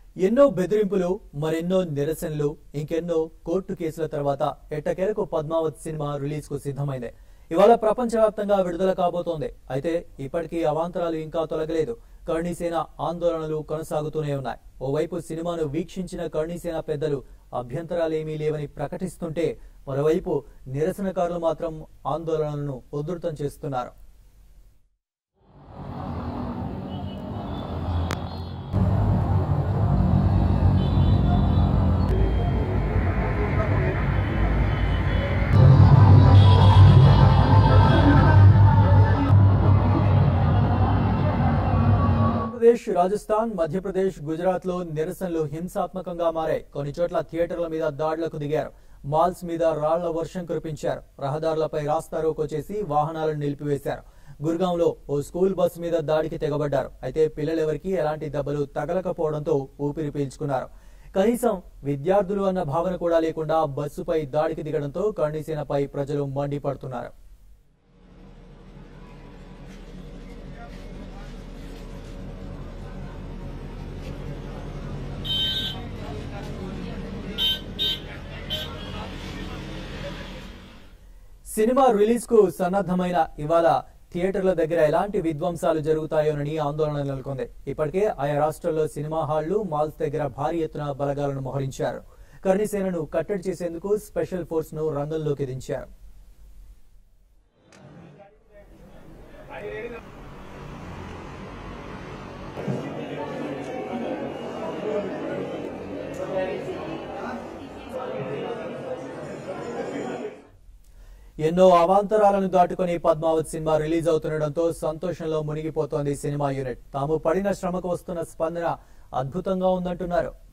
ఎన్నో బెదిరింపులు మరెన్నో నిరసనలు ఇంకెన్నో కోర్టు కేసుల తర్వాత ఎట్టకేలకు పద్మావత్ సినిమా రిలీజ్ కు సిద్ధమైంది ఇవాళ ప్రపంచవ్యాప్తంగా విడుదల కాబోతోంది అయితే ఇప్పటికీ అవాంతరాలు ఇంకా తొలగలేదు కర్ణీసేన ఆందోళనలు కొనసాగుతూనే ఉన్నాయి ఓవైపు సినిమాను వీక్షించిన కర్ణీసేన పెద్దలు అభ్యంతరాలేమీ లేవని ప్రకటిస్తుంటే మరోవైపు నిరసనకారులు మాత్రం ఆందోళనలను ఉధృతం చేస్తున్నారు ఆంధ్రప్రదేశ్ రాజస్థాన్ మధ్యప్రదేశ్ గుజరాత్ లో నిరసనలు హింసాత్మకంగా మారాయి కొన్ని చోట్ల థియేటర్ల మీద దాడులకు దిగారు మాల్స్ మీద రాళ్ల వర్షం కురిపించారు రహదారులపై రాస్తారోకో చేసి వాహనాలను నిలిపివేశారు గుర్గాంలో ఓ స్కూల్ బస్ మీద దాడికి తెగబడ్డారు అయితే పిల్లలెవరికీ ఎలాంటి దెబ్బలు తగలకపోవడంతో ఊపిరి పీల్చుకున్నారు కనీసం విద్యార్థులు అన్న భావన కూడా లేకుండా బస్సుపై దాడికి దిగడంతో కర్ణీసేనపై ప్రజలు మండిపడుతున్నారు సినిమా రిలీజ్ కు సన్నద్ధమైన ఇవాళ థియేటర్ల దగ్గర ఎలాంటి విధ్వంసాలు జరుగుతాయోనని ఆందోళన నెలకొంది ఇప్పటికే ఆయా రాష్ట్రాల్లో సినిమా హాళ్లు మాల్స్ దగ్గర భారీ ఎత్తున బలగాలను మోహరించారు కర్ణిసేనను కట్టడి చేసేందుకు స్పెషల్ ఫోర్స్ ను రంగంలోకి దించారు ఎన్నో అవాంతరాలను దాటుకుని పద్మావత్ సినిమా రిలీజ్ అవుతుండటంతో సంతోషంలో మునిగిపోతోంది సినిమా యూనిట్ తాము పడిన శ్రమకు వస్తున్న స్పందన అద్భుతంగా ఉందంటున్నారు